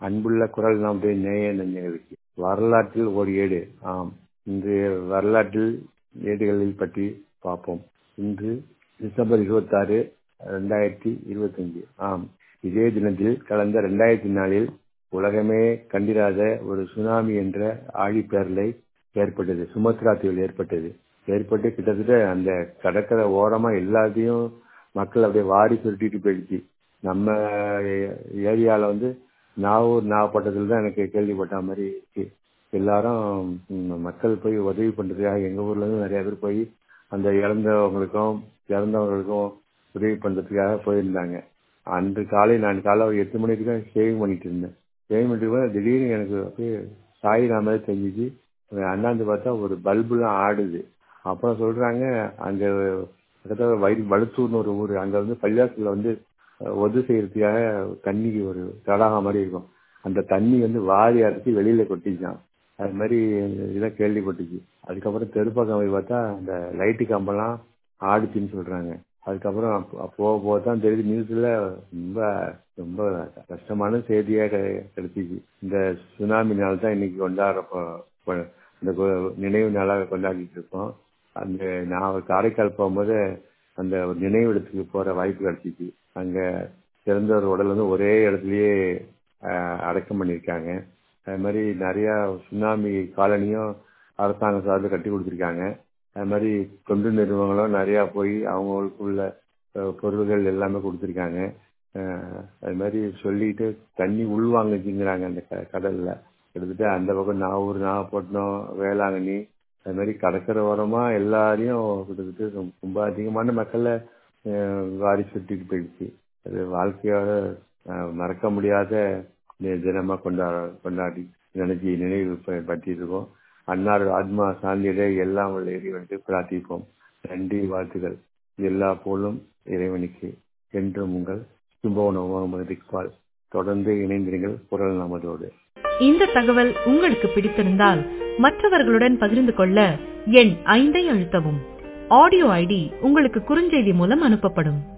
அன்புள்ள குரல் நமது நேய நெஞ்சங்களுக்கு வரலாற்றில் ஒரு ஏடு ஆம் இன்று வரலாற்றில் ஏடுகளில் பற்றி பார்ப்போம் இன்று டிசம்பர் இருபத்தாறு ரெண்டாயிரத்தி இருபத்தஞ்சு ஆம் இதே தினத்தில் கடந்த ரெண்டாயிரத்தி நாலில் உலகமே கண்டிராத ஒரு சுனாமி என்ற ஆழிப்பேரலை ஏற்பட்டது சுமத்ரா தீவில் ஏற்பட்டது ஏற்பட்டு கிட்டத்தட்ட அந்த கடற்கரை ஓரமா எல்லாத்தையும் மக்கள் அப்படியே வாரி சுருட்டிட்டு போயிடுச்சு நம்ம ஏரியால வந்து நாகூர் நாகப்பட்டினத்தில் தான் எனக்கு கேள்விப்பட்ட மாதிரி இருக்கு எல்லாரும் மக்கள் போய் உதவி பண்றதுக்காக எங்க ஊர்ல இருந்து நிறைய பேர் போய் அந்த இறந்தவங்களுக்கும் இறந்தவங்களுக்கும் உதவி பண்றதுக்காக போயிருந்தாங்க அன்று காலை நான் காலை ஒரு எட்டு மணிக்கு தான் சேவிங் பண்ணிட்டு இருந்தேன் சேவிங் பண்ணிட்டு திடீர்னு எனக்கு அப்படியே சாயினா மாதிரி தெரிஞ்சிச்சு அண்ணாந்து பார்த்தா ஒரு பல்புலாம் ஆடுது அப்புறம் சொல்றாங்க அங்க கிட்டத்தட்ட வயிறு வலுத்தூர்னு ஒரு ஊர் அங்க வந்து பள்ளியாசல வந்து ஒது செய்யறதுக்காக தண்ணிக்கு ஒரு தடாகம் மாதிரி இருக்கும் அந்த தண்ணி வந்து வாரி அரைச்சி வெளியில கொட்டிச்சான் அது மாதிரி இதெல்லாம் கேள்விப்பட்டுச்சு அதுக்கப்புறம் தெருப்பக்கம் போய் பார்த்தா அந்த லைட்டு கம்பெல்லாம் ஆடுச்சுன்னு சொல்றாங்க அதுக்கப்புறம் போக போக தான் தெரியுது நியூஸ்ல ரொம்ப ரொம்ப கஷ்டமான செய்தியா கிடைச்சிச்சு இந்த சுனாமினால தான் இன்னைக்கு கொண்டாடுற இந்த நினைவு நாளாக கொண்டாடிட்டு இருக்கோம் அந்த நான் காரைக்கால் போகும்போது அந்த ஒரு நினைவு இடத்துக்கு போற வாய்ப்பு கிடைச்சிச்சு அங்க சிறந்தவர் உடல் வந்து ஒரே இடத்துலயே அடக்கம் பண்ணியிருக்காங்க அது மாதிரி நிறைய சுனாமி காலனியும் அரசாங்கம் சார்பில் கட்டி கொடுத்துருக்காங்க அது மாதிரி தொண்டு நிறுவனங்களும் நிறைய போய் அவங்களுக்குள்ள பொருள்கள் எல்லாமே கொடுத்துருக்காங்க அது மாதிரி சொல்லிட்டு தண்ணி உள்வாங்குச்சுங்கிறாங்க அந்த கடல்ல கிட்டத்தட்ட அந்த பக்கம் நாகூர் நாகப்பட்டினம் வேளாங்கண்ணி அது மாதிரி கடற்கரை ஓரமா எல்லாரையும் கிட்டத்தட்ட ரொம்ப அதிகமான மக்களை வாரி சுட்டிட்டு போயிடுச்சு அது வாழ்க்கையோட மறக்க முடியாத தினமா கொண்டா கொண்டாடி நினைச்சி நினைவு பற்றி இருக்கோம் அன்னார் ஆத்மா சாந்தியிட எல்லாம் உள்ள இறைவனுக்கு பிரார்த்திப்போம் நன்றி வாழ்த்துகள் எல்லா போலும் இறைவனுக்கு என்றும் உங்கள் சுபவன முகமது இக்பால் தொடர்ந்து இணைந்திருங்கள் குரல் நமதோடு இந்த தகவல் உங்களுக்கு பிடித்திருந்தால் மற்றவர்களுடன் பகிர்ந்து கொள்ள எண் ஐந்தை அழுத்தவும் ஆடியோ ஐடி உங்களுக்கு குறுஞ்செய்தி மூலம் அனுப்பப்படும்